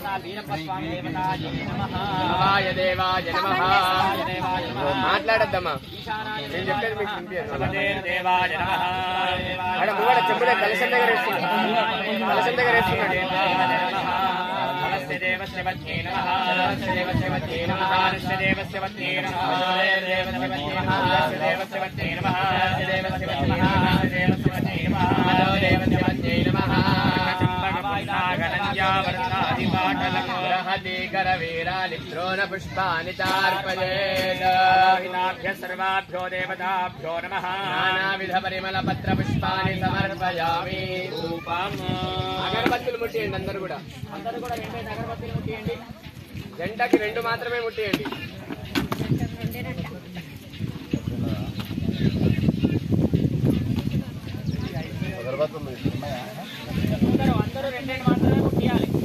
నమాయ దేవాయ నమః మాట్లాడద్దమ్మా నేను చెప్పేది మీకు వినిపించదు ఆడ ముంగడ చెప్పుడే కలశం దగ్గర వేస్తున్నాడు కలశం దగ్గర వేస్తున్నాడు కరవీరాలిద్రోణ పుష్పాని చార్పయేభ్య సర్వాభ్యో దేవతాభ్యో నమ నానావిధ పరిమళ పత్ర పుష్పాని సమర్పయామి అగరబత్తులు ముట్టియండి అందరు కూడా అందరూ కూడా రెండు అగరబత్తీలు ముట్టియండి జంటకి రెండు మాత్రమే ముట్టియండి అందరూ అందరూ రెండు మాత్రమే ముట్టియాలి